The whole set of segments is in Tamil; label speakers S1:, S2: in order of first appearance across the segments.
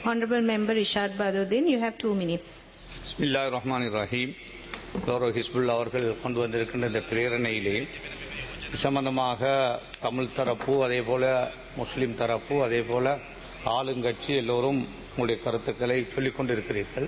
S1: Honorable Member Ishad Baduddin, you have two minutes.
S2: பிஸ்மில்லா ரஹ்மான் ரஹீம் கௌரவ ஹிஸ்புல்லா அவர்கள் கொண்டு வந்திருக்கின்ற இந்த பிரேரணையிலே சம்பந்தமாக தமிழ் தரப்பு அதே போல முஸ்லிம் தரப்பு அதே போல ஆளுங்கட்சி எல்லோரும் உங்களுடைய கருத்துக்களை சொல்லிக் கொண்டிருக்கிறீர்கள்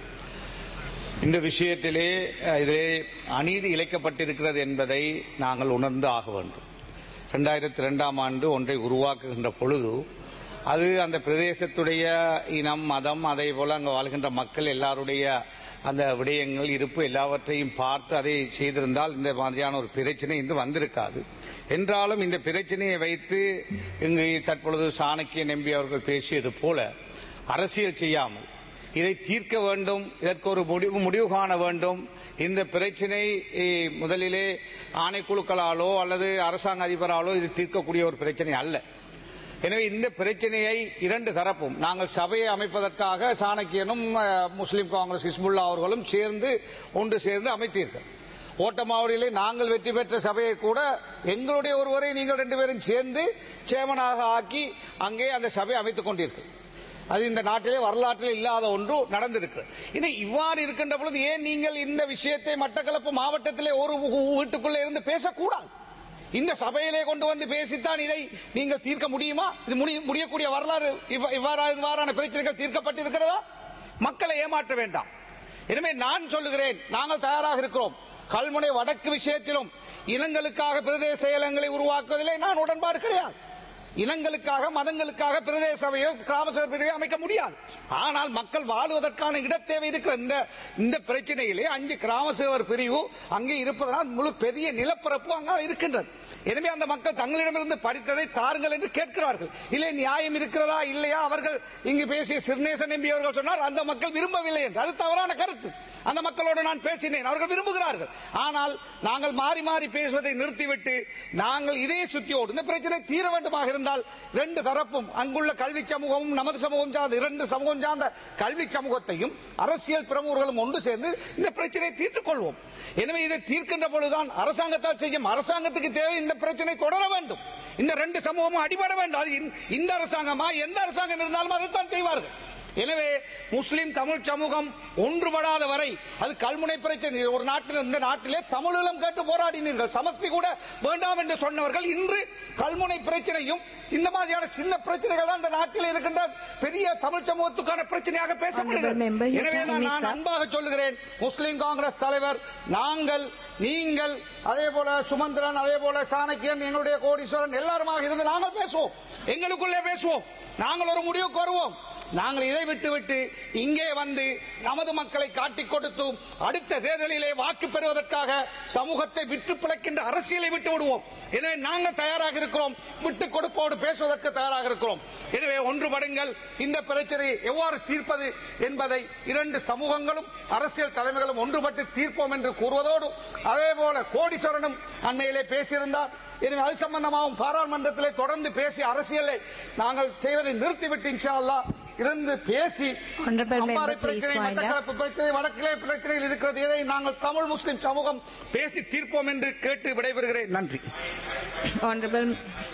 S2: இந்த விஷயத்திலே அஹ், இதிலே அநீதி இழைக்கப்பட்டிருக்கிறது என்பதை நாங்கள் உணர்ந்து ஆக வேண்டும் ரெண்டாயிரத்தி ரெண்டாம் ஆண்டு ஒன்றை உருவாக்குகின்ற பொழுது அது அந்த பிரதேசத்துடைய இனம் மதம் அதே போல அங்கு வாழ்கின்ற மக்கள் எல்லாருடைய அந்த விடயங்கள் இருப்பு எல்லாவற்றையும் பார்த்து அதை செய்திருந்தால் இந்த மாதிரியான ஒரு பிரச்சனை இன்று வந்திருக்காது என்றாலும் இந்த பிரச்சனையை வைத்து இங்கு தற்பொழுது சாணக்கிய நம்பி அவர்கள் பேசியது போல அரசியல் செய்யாமல் இதை தீர்க்க வேண்டும் இதற்கு ஒரு முடிவு முடிவு காண வேண்டும் இந்த பிரச்சினை eh, முதலிலே ஆணைக்குழுக்களாலோ அல்லது அரசாங்க அதிபராலோ இது தீர்க்கக்கூடிய ஒரு பிரச்சனை அல்ல எனவே இந்த பிரச்சனையை இரண்டு தரப்பும் நாங்கள் சபையை அமைப்பதற்காக சாணக்கியனும் அஹ், முஸ்லிம் காங்கிரஸ் ஹிஸ்புல்லா அவர்களும் சேர்ந்து ஒன்று சேர்ந்து அமைத்தீர்கள் ஓட்டமாவடியிலே நாங்கள் வெற்றி பெற்ற சபையை கூட எங்களுடைய ஒருவரை நீங்கள் ரெண்டு பேரும் சேர்ந்து சேமனாக ஆக்கி அங்கே அந்த சபையை அமைத்துக் கொண்டீர்கள் அது இந்த நாட்டிலே வரலாற்றில் இல்லாத ஒன்று நடந்திருக்கிறது இனி இவ்வாறு இருக்கின்ற பொழுது ஏன் நீங்கள் இந்த விஷயத்தை மட்டக்களப்பு மாவட்டத்திலே ஒரு வீ- வீட்டுக்குள்ளே இருந்து பேசக்கூடாது இந்த சபையிலே கொண்டு வந்து பேசித்தான் இதை நீங்கள் தீர்க்க முடியுமா இது முடி- முடியக்கூடிய வரலாறு இவ்வ- இவ்வாறா இவ்வாறான பிரச்சனைகள் தீர்க்கப்பட்டிருக்கிறதா மக்களை ஏமாற்ற வேண்டாம் எனவே நான் சொல்லுகிறேன் நாங்கள் தயாராக இருக்கிறோம் கல்முனை வடக்கு விஷயத்திலும் இனங்களுக்காக பிரதேச செயலங்களை உருவாக்குவதிலே நான் உடன்பாடு கிடையாது இனங்களுக்காக மதங்களுக்காக பிரதேச சபையோ கிராம சபை பிரிவையோ அமைக்க முடியாது ஆனால் மக்கள் வாழ்வதற்கான இடத்தேவை இருக்கிற இந்த இந்த பிரச்சனையிலே அஞ்சு கிராம சேவர் பிரிவு அங்கே இருப்பதனால் முழு பெரிய நிலப்பரப்பு அங்கே இருக்கின்றது எனவே அந்த மக்கள் தங்களிடமிருந்து படித்ததை தாருங்கள் என்று கேட்கிறார்கள் இல்லை நியாயம் இருக்கிறதா இல்லையா அவர்கள் இங்கு பேசிய சிறுநேசன் எம்பி அவர்கள் சொன்னார் அந்த மக்கள் விரும்பவில்லை என்று அது தவறான கருத்து அந்த மக்களோடு நான் பேசினேன் அவர்கள் விரும்புகிறார்கள் ஆனால் நாங்கள் மாறி மாறி பேசுவதை நிறுத்திவிட்டு நாங்கள் இதே சுத்தியோடு இந்த பிரச்சனை தீர வேண்டுமாக இருந்தால் ரெண்டு தரப்பும் அங்குள்ள கல்வி சமூகமும் நமது சமூகம் சார்ந்த இரண்டு சமூகம் சார்ந்த கல்வி சமூகத்தையும் அரசியல் பிரமுகர்களும் ஒன்று சேர்ந்து இந்த பிரச்சனையை தீர்த்துக் கொள்வோம் எனவே இதை தீர்க்கின்ற பொழுதுதான் அரசாங்கத்தால் செய்யும் அரசாங்கத்துக்கு தேவை இந்த பிரச்சனை தொடர வேண்டும் இந்த ரெண்டு சமூகமும் அடிபட வேண்டும் அது இந்த- இந்த அரசாங்கமா எந்த அரசாங்கம் இருந்தாலும் அதைத்தான் செய்வார்கள் எனவே முஸ்லிம் தமிழ் சமூகம் ஒன்றுபடாத வரை அது கல்முனை பிரச்சனை ஒரு நாட்டில் இந்த நாட்டிலே தமிழீழம் கேட்டு போராடினீர்கள் சமஸ்தி கூட வேண்டாம் என்று சொன்னவர்கள் இன்று கல்முனை பிரச்சனையும் இந்த மாதிரியான சின்ன பிரச்சனைகள் தான் இந்த நாட்டில் இருக்கின்ற பெரிய தமிழ் சமூகத்துக்கான பிரச்சனையாக
S1: Honorable member,
S2: பேசப்படுகிறது
S1: your
S2: எனவே
S1: time is
S2: நான்
S1: up.
S2: அன்பாக சொல்லுகிறேன் முஸ்லிம் காங்கிரஸ் தலைவர் நாங்கள் நீங்கள் அதே போல சுமந்திரன் அதே போல சாணக்கியன் எங்களுடைய கோடீஸ்வரன் எல்லாருமாக இருந்து நாங்கள் பேசுவோம் எங்களுக்குள்ளே பேசுவோம் நாங்கள் ஒரு முடிவுக்கு வருவோம் நாங்கள் இதை விட்டுவிட்டு இங்கே வந்து நமது மக்களை காட்டிக் கொடுத்து அடுத்த தேர்தலிலே வாக்கு பெறுவதற்காக சமூகத்தை விற்று பிழைக்கின்ற அரசியலை விட்டு விடுவோம் எனவே நாங்கள் தயாராக இருக்கிறோம் விட்டு கொடுப்போடு பேசுவதற்கு தயாராக இருக்கிறோம் எனவே ஒன்றுபடுங்கள் இந்த பிரச்சனையை எவ்வாறு தீர்ப்பது என்பதை இரண்டு சமூகங்களும் அரசியல் தலைமைகளும் ஒன்றுபட்டு தீர்ப்போம் என்று கூறுவதோடு அதே போல கோடீஸ்வரனும் அண்மையிலே பேசியிருந்தார் எனவே அது சம்பந்தமாகவும் பாராளுமன்றத்திலே தொடர்ந்து பேசி அரசியலை நாங்கள் செய்வதை நிறுத்திவிட்டு இன்ஷா அல்லாஹ் இருந்து பேசி
S1: Honorable member,
S2: அம்பாறை
S1: please
S2: பிரச்சனை
S1: wind up.
S2: மட்டக்களப்பு பிரச்சனை வடக்கிலே பிரச்சனைகள் இருக்கிறது இதை நாங்கள் தமிழ் முஸ்லிம் சமூகம் பேசி தீர்ப்போம் என்று கேட்டு விடைபெறுகிறேன் நன்றி
S1: Honorable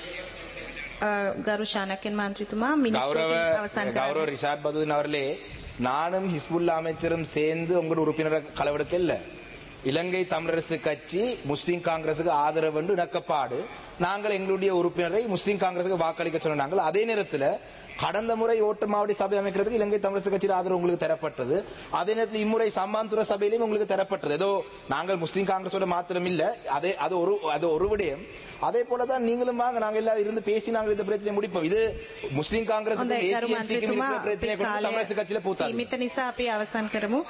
S1: uh, Garu Shanakin Mantrithuma, minute
S3: கௌரவ
S1: 13 අවසන්
S3: கௌரவ
S1: කරන්න.
S3: ரிஷாட் பதுவின் அவர்களே நானும் ஹிஸ்புல்லா அமைச்சரும் சேர்ந்து உங்களோட உறுப்பினரை களவெடுக்க இல்ல இலங்கை தமிழரசு கட்சி முஸ்லிம் காங்கிரசுக்கு ஆதரவு என்று இணக்கப்பாடு நாங்கள் எங்களுடைய உறுப்பினரை முஸ்லிம் காங்கிரசுக்கு வாக்களிக்க சொன்னாங்க அதே நேரத்தில் கடந்த முறை ஓட்டமாவடி சபை அமைக்கிறதுக்கு இலங்கை தமிழரசு கட்சியில் ஆதரவு உங்களுக்கு தரப்பட்டது அதே நேரத்தில் இம்முறை சம்மாந்துர சபையிலும் உங்களுக்கு தரப்பட்டது ஏதோ நாங்கள் முஸ்லிம் காங்கிரஸோட மாத்திரம் இல்ல அதே அது ஒரு அது ஒரு விடயம் அதே போலதான் நீங்களும் வாங்க நாங்க எல்லாம் இருந்து பேசி நாங்கள் இந்த பிரச்சனை முடிப்போம் இது முஸ்லிம் காங்கிரஸ்
S1: හොඳයි ගරු මන්ත්‍රීතුමා
S3: பிரச்சனை
S1: අපේ
S3: கொண்டு தமிழரசு கட்சியில
S1: කාලය
S3: பூத்தாது
S1: සීමිත නිසා අපි අවසන් කරමු.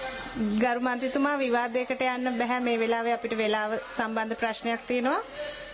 S1: ගරු මන්ත්‍රීතුමා විවාදයකට යන්න බෑ මේ වෙලාවේ අපිට වෙලාව සම්බන්ධ ප්‍රශ්නයක් තියෙනවා.